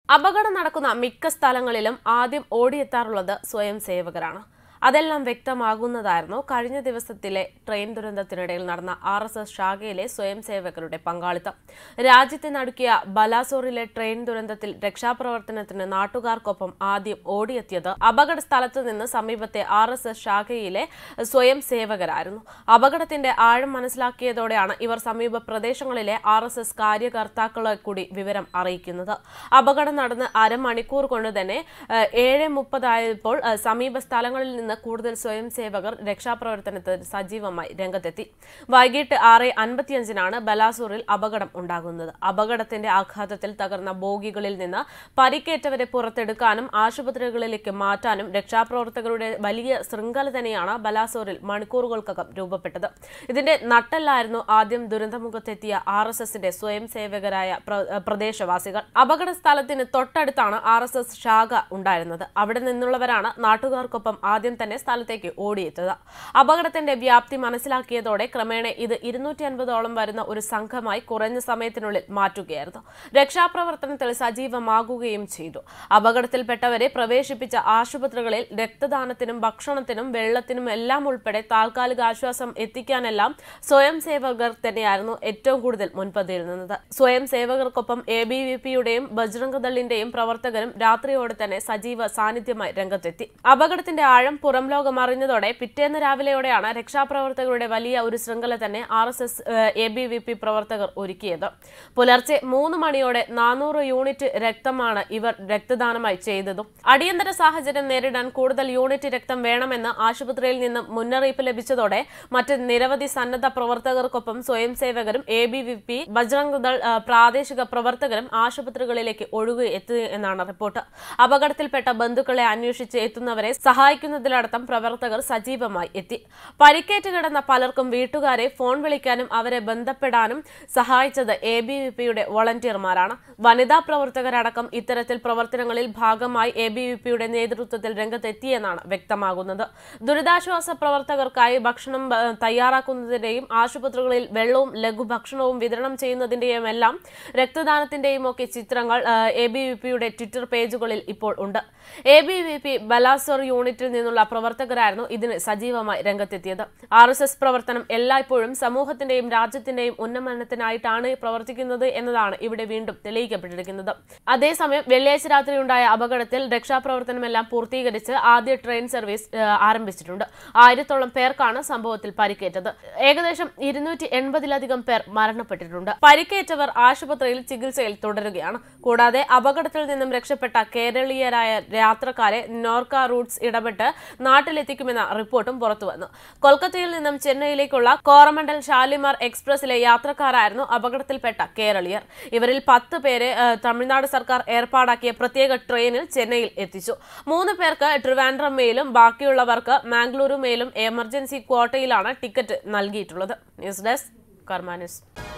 അപകടം നടക്കുന്ന മിക്ക സ്ഥലങ്ങളിലും ആദ്യം ഓടിയെത്താറുള്ളത് സ്വയം സേവകരാണ് അതെല്ലാം വ്യക്തമാകുന്നതായിരുന്നു കഴിഞ്ഞ ദിവസത്തിലെ ട്രെയിൻ ദുരന്തത്തിനിടയിൽ നടന്ന ആർ എസ് എസ് ശാഖയിലെ സ്വയം സേവകരുടെ പങ്കാളിത്തം രാജ്യത്തെ നടുക്കിയ ബലാസോറിലെ ട്രെയിൻ ദുരന്തത്തിൽ രക്ഷാപ്രവർത്തനത്തിന് നാട്ടുകാർക്കൊപ്പം ആദ്യം ഓടിയെത്തിയത് അപകട സ്ഥലത്ത് നിന്ന് സമീപത്തെ ആർ എസ് എസ് ശാഖയിലെ സ്വയം സേവകരായിരുന്നു അപകടത്തിന്റെ ആഴം മനസ്സിലാക്കിയതോടെയാണ് ഇവർ സമീപ പ്രദേശങ്ങളിലെ ആർ എസ് എസ് കാര്യകർത്താക്കളെ കൂടി വിവരം അറിയിക്കുന്നത് അപകടം നടന്ന് അരമണിക്കൂർ കൊണ്ട് തന്നെ ഏഹ്, ഏഴ് മുപ്പതായപ്പോൾ ഏഹ്, സമീപ സ്ഥലങ്ങളിൽ നിന്ന് കൂടുതൽ സ്വയം സേവകർ രക്ഷാപ്രവർത്തനത്തിന് സജീവമായി രംഗത്തെത്തി വൈകിട്ട് ആറ് അൻപത്തിയഞ്ചിനാണ് ബലാസൂറിൽ അപകടം ഉണ്ടാകുന്നത് അപകടത്തിന്റെ ആഘാതത്തിൽ തകർന്ന ബോഗികളിൽ നിന്ന് പരിക്കേറ്റവരെ പുറത്തെടുക്കാനും ആശുപത്രികളിലേക്ക് മാറ്റാനും രക്ഷാപ്രവർത്തകരുടെ വലിയ ശൃംഖല തന്നെയാണ് ബലാസോറിൽ മണിക്കൂറുകൾക്കകം രൂപപ്പെട്ടത് ഇതിന്റെ നട്ടെല്ലായിരുന്നു ആദ്യം ദുരന്തമുഖത്തെത്തിയ ആർ എസ് എസിന്റെ സ്വയം സേവകരായ പ്ര- ഏഹ് പ്രദേശവാസികൾ അപകട സ്ഥലത്തിന് തൊട്ടടുത്താണ് ആർ എസ് എസ് ശാഖ ഉണ്ടായിരുന്നത് അവിടെ നിന്നുള്ളവരാണ് നാട്ടുകാർക്കൊപ്പം ആദ്യം തന്നെ സ്ഥലത്തേക്ക് ഓടിയെത്തുക അപകടത്തിന്റെ വ്യാപ്തി മനസ്സിലാക്കിയതോടെ ക്രമേണ ഇത് ഇരുന്നൂറ്റി അൻപതോളം വരുന്ന ഒരു സംഘമായി കുറഞ്ഞ സമയത്തിനുള്ളിൽ മാറ്റുകയായിരുന്നു രക്ഷാപ്രവർത്തനത്തിൽ സജീവമാകുകയും ചെയ്തു അപകടത്തിൽപ്പെട്ടവരെ പ്രവേശിപ്പിച്ച ആശുപത്രികളിൽ രക്തദാനത്തിനും ഭക്ഷണത്തിനും വെള്ളത്തിനും എല്ലാം ഉൾപ്പെടെ താൽക്കാലിക ആശ്വാസം എത്തിക്കാനെല്ലാം സ്വയം സേവകർ തന്നെയായിരുന്നു ഏറ്റവും കൂടുതൽ മുൻപന്തിയിൽ നിന്നത് സ്വയം സേവകർക്കൊപ്പം എ ബി വി പിയുടെയും ബജ്രംഗ് ദളിന്റെയും പ്രവർത്തകരും രാത്രിയോടെ തന്നെ സജീവ സാന്നിധ്യമായി രംഗത്തെത്തി അപകടത്തിന്റെ ആഴം പുറം ലോകം അറിഞ്ഞതോടെ പിറ്റേന്ന് രാവിലെയോടെയാണ് രക്ഷാപ്രവർത്തകരുടെ വലിയ ഒരു ശൃംഖല തന്നെ R S S A B V P പ്രവർത്തകർ ഒരുക്കിയത് പുലർച്ചെ മൂന്ന് മണിയോടെ നാനൂറ് യൂണിറ്റ് രക്തമാണ് ഇവർ രക്തദാനമായി ചെയ്തതും അടിയന്തര സാഹചര്യം നേരിടാൻ കൂടുതൽ യൂണിറ്റ് രക്തം വേണമെന്ന് ആശുപത്രിയിൽ നിന്നും മുന്നറിയിപ്പ് ലഭിച്ചതോടെ മറ്റ് നിരവധി സന്നദ്ധ പ്രവർത്തകർക്കൊപ്പം സ്വയം സേവകരും A B V P Bajrang Dal ആ, പ്രാദേശിക പ്രവർത്തകരും ആശുപത്രികളിലേക്ക് ഒഴുകി എത്തി എന്നാണ് റിപ്പോർട്ട് അപകടത്തിൽപ്പെട്ട ബന്ധുക്കളെ അന്വേഷിച്ച് എത്തുന്നവരെ സഹായിക്കുന്നതിലടക്കം പ്രവർത്തകർ സജീവമായി എത്തി പരിക്കേറ്റ് കിടന്ന പലർക്കും വീട്ടുകാരെ ഫോൺ വിളിക്കാനും അവരെ ബന്ധപ്പെടാനും സഹായിച്ചത് എ ബി വി പിയുടെ വോളണ്ടിയർമാരാണ് വനിതാ പ്രവർത്തകരടക്കം ഇത്തരത്തിൽ പ്രവർത്തനങ്ങളിൽ ഭാഗമായി എ ബി വി പിയുടെ നേതൃത്വത്തിൽ രംഗത്തെത്തിയെന്നാണ് വ്യക്തമാകുന്നത് ദുരിതാശ്വാസ പ്രവർത്തകർക്കായി ഭക്ഷണം ആ, തയ്യാറാക്കുന്നതിന്റെയും ആശുപത്രികളിൽ വെള്ളവും ലഘുഭക്ഷണവും വിതരണം ചെയ്യുന്നതിന്റെയും എല്ലാം രക്തദാനത്തിന്റെയും ഒക്കെ ചിത്രങ്ങൾ എ ബി വി പിയുടെ ട്വിറ്റർ പേജുകളിൽ ഇപ്പോൾ ഉണ്ട് A B V P Balasore യൂണിറ്റിൽ നിന്നുള്ള പ്രവർത്തകരായിരുന്നു ഇതിന് സജീവമായി രംഗത്തെത്തിയത് ആർ എസ് എസ് പ്രവർത്തനം എല്ലായ്പ്പോഴും സമൂഹത്തിന്റെയും രാജ്യത്തിന്റെയും ഉന്നമനത്തിനായിട്ടാണ് പ്രവർത്തിക്കുന്നത് എന്നതാണ് ഇവിടെ വീണ്ടും തെളിയിക്കപ്പെട്ടിരിക്കുന്നത് അതേസമയം വെള്ളിയാഴ്ച രാത്രി ഉണ്ടായ അപകടത്തിൽ രക്ഷാപ്രവർത്തനമെല്ലാം പൂർത്തീകരിച്ച് ആദ്യ ട്രെയിൻ സർവീസ് ആ, ആരംഭിച്ചിട്ടുണ്ട് ആയിരത്തോളം പേർക്കാണ് സംഭവത്തിൽ പരിക്കേറ്റത് ഏകദേശം ഇരുന്നൂറ്റി എൺപതിലധികം പേർ മരണപ്പെട്ടിട്ടുണ്ട് പരിക്കേറ്റവർ ആശുപത്രിയിൽ ചികിത്സയിൽ തുടരുകയാണ് കൂടാതെ അപകടത്തിൽ നിന്നും രക്ഷപ്പെട്ട കേരളീയരായ യാത്രക്കാരെ നോർക്ക റൂട്ട്സ് ഇടപെട്ട് നാട്ടിലെത്തിക്കുമെന്ന റിപ്പോർട്ടും പുറത്തുവന്നു കൊൽക്കത്തയിൽ നിന്നും ചെന്നൈയിലേക്കുള്ള കോറമണ്ടൽ ഷാലിമാർ എക്സ്പ്രസിലെ യാത്രക്കാരായിരുന്നു അപകടത്തിൽപ്പെട്ട കേരളീയർ ഇവരിൽ പത്ത് പേരെ ആ, തമിഴ്നാട് സർക്കാർ ഏർപ്പാടാക്കിയ പ്രത്യേക ട്രെയിനിൽ ചെന്നൈയിൽ എത്തിച്ചു മൂന്ന് പേർക്ക് ട്രിവാൻഡ്രം മെയിലും ബാക്കിയുള്ളവർക്ക് മാംഗ്ലൂരു മെയിലും എമർജൻസി ക്വാട്ടയിലാണ് ടിക്കറ്റ് നൽകിയിട്ടുള്ളത് ന്യൂസ് ഡെസ്ക് കർമാ ന്യൂസ്